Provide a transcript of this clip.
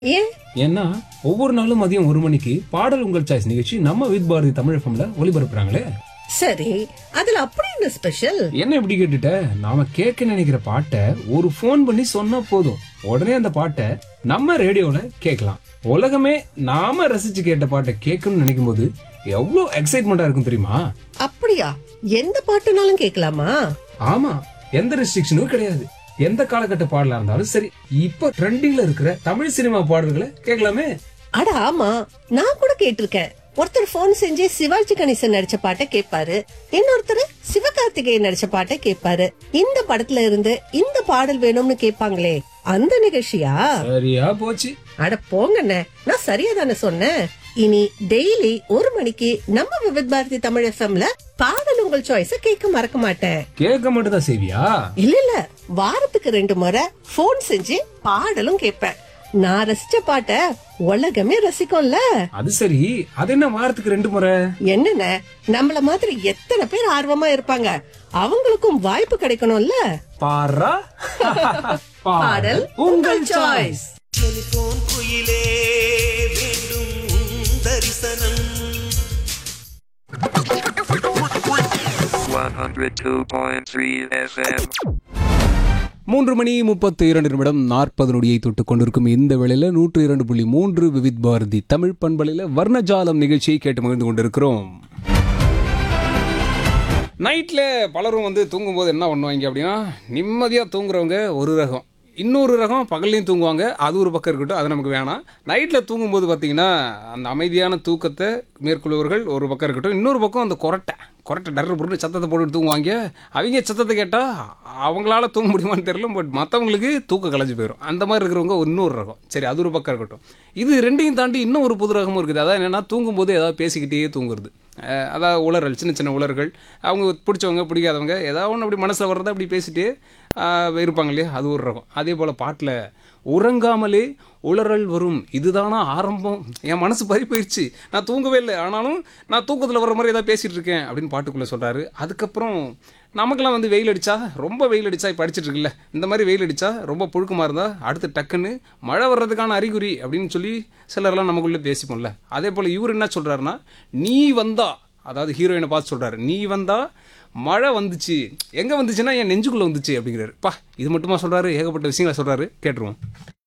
ஏன் ஏன்னா ஒவ்வொரு நாளும் மதியம் ஒரு மணிக்கு பாடல் உங்கள் சாய்ஸ் நிகழ்ச்சி நம்ம வித் பாரதி தமிழ் எஃப்எம்ல ஒளிபரப்புறாங்களே சரி அதுல அப்படி என்ன ஸ்பெஷல் என்ன இப்படி கேட்டுட்ட நாம கேட்க நினைக்கிற பாட்டை ஒரு ஃபோன் பண்ணி சொன்னா போதும் உடனே அந்த பாட்டை நம்ம ரேடியோல கேட்கலாம் உலகமே நாம ரசிச்சு கேட்ட பாட்டை கேட்கணும்னு நினைக்கும் போது எவ்வளவு எக்ஸைட்மெண்டா இருக்கும் தெரியுமா அப்படியா எந்த பாட்டுனாலும் கேட்கலாமா ஆமா எந்த ரெஸ்ட்ரிக்ஷனும் கிடையாது எந்த காலகட்ட பாடலா இருந்தாலும் சரி இப்ப ட்ரெண்டிங்ல இருக்கிற தமிழ் சினிமா பாடல்களை கேட்கலாமே அட ஆமா நான் கூட கேட்டிருக்கேன் ஒருத்தர் போன் செஞ்சு சிவாஜி கணேசன் நடிச்ச பாட்டை கேட்பாரு இன்னொருத்தர் சிவகார்த்திகேயன் நடிச்ச பாட்டை கேட்பாரு இந்த படத்துல இருந்து இந்த பாடல் வேணும்னு கேட்பாங்களே அந்த நிகழ்ச்சியா சரியா போச்சு அட போங்கண்ணே நான் சரியா தானே சொன்னேன் இனி டெய்லி ஒரு மணிக்கு நம்ம விவித் பாரதி தமிழ் எஃப்எம்ல பாடல் உங்கள் சாய்ஸ கேட்க மறக்க மாட்டேன் கேட்க மட்டும் தான் செய்வியா இல்ல இல்ல வாரத்துக்கு ரெண்டு முறை போன் செஞ்சு பாடலும் கேட்பேன் நான் ரசிச்ச பாட்ட உலகமே ரசிக்கும்ல அது சரி அது என்ன வாரத்துக்கு ரெண்டு முறை என்னென்ன நம்மள மாதிரி எத்தனை பேர் ஆர்வமா இருப்பாங்க அவங்களுக்கும் வாய்ப்பு கிடைக்கணும்ல பாரா பாடல் உங்கள் சாய்ஸ் டெலிபோன் குயிலே வேண்டும் உன் தரிசனம் 102.3 FM. மூன்று மணி முப்பத்து இரண்டு நிமிடம் நாற்பது நொடியை தொட்டு கொண்டிருக்கும் இந்த வேளையில நூற்று இரண்டு புள்ளி மூன்று விவித் பாரதி தமிழ் பண்பலையில வர்ணஜாலம் நிகழ்ச்சியை கேட்டு மகிழ்ந்து கொண்டிருக்கிறோம் நைட்டில் பலரும் வந்து தூங்கும்போது என்ன பண்ணுவாங்க அப்படின்னா நிம்மதியாக தூங்குறவங்க ஒரு ரகம் இன்னொரு ரகம் பகல்லையும் தூங்குவாங்க அது ஒரு பக்கம் இருக்கட்டும் அது நமக்கு வேணாம் நைட்டில் தூங்கும்போது பார்த்தீங்கன்னா அந்த அமைதியான தூக்கத்தை மேற்கொள்வர்கள் ஒரு பக்கம் இருக்கட்டும் இன்னொரு பக்கம் அந்த கொரட்டை கொரட்டை டர்ரு புருன்னு சத்தத்தை போட்டு தூங்குவாங்க அவங்க சத்தத்தை கேட்டால் அவங்களால தூங்க முடியுமான்னு தெரியல பட் மற்றவங்களுக்கு தூக்கம் கலைஞ்சு போயிடும் அந்த மாதிரி இருக்கிறவங்க இன்னொரு ரகம் சரி அது ஒரு பக்கம் இருக்கட்டும் இது ரெண்டையும் தாண்டி இன்னும் ஒரு புது ரகமும் இருக்குது அதாவது என்னென்னா தூங்கும்போது ஏதாவது பேசிக்கிட்டே தூங்குறது அஹ் அதாவது உளறல் சின்ன சின்ன உளர்கள் அவங்க பிடிச்சவங்க பிடிக்காதவங்க ஏதாவது ஒன்று அப்படி மனசில் வர்றதை அப்படி பேசிட்டு ஆஹ் இருப்பாங்க இல்லையா அது ஒரு ரகம் அதே போல் பாட்டில் உறங்காமலே உளறல் வரும் இதுதானா ஆரம்பம் என் மனசு பறி போயிடுச்சு நான் தூங்கவே இல்லை ஆனாலும் நான் தூக்கத்தில் வர மாதிரி ஏதாவது பேசிகிட்டு இருக்கேன் அப்படின்னு பாட்டுக்குள்ளே சொல்கிறாரு அதுக்கப்புறம் நமக்கெல்லாம் வந்து வெயில் அடித்தா ரொம்ப வெயில் அடித்தா இப்போ அடிச்சிட்டு இருக்குல்ல இந்த மாதிரி வெயில் அடித்தா ரொம்ப புழுக்கமாக இருந்தால் அடுத்து டக்குன்னு மழை வர்றதுக்கான அறிகுறி அப்படின்னு சொல்லி சிலர்லாம் நமக்குள்ளே பேசிப்போம்ல அதே போல் இவர் என்ன சொல்கிறாருன்னா நீ வந்தா அதாவது ஹீரோயினை பார்த்து சொல்கிறாரு நீ வந்தா மழை வந்துச்சு எங்கே வந்துச்சுன்னா என் நெஞ்சுக்குள்ளே வந்துச்சு அப்படிங்கிறாரு பா இது மட்டுமா சொல்கிறாரு ஏகப்பட்ட விஷயங்களை சொல்கிறாரு கேட்டுருவோம்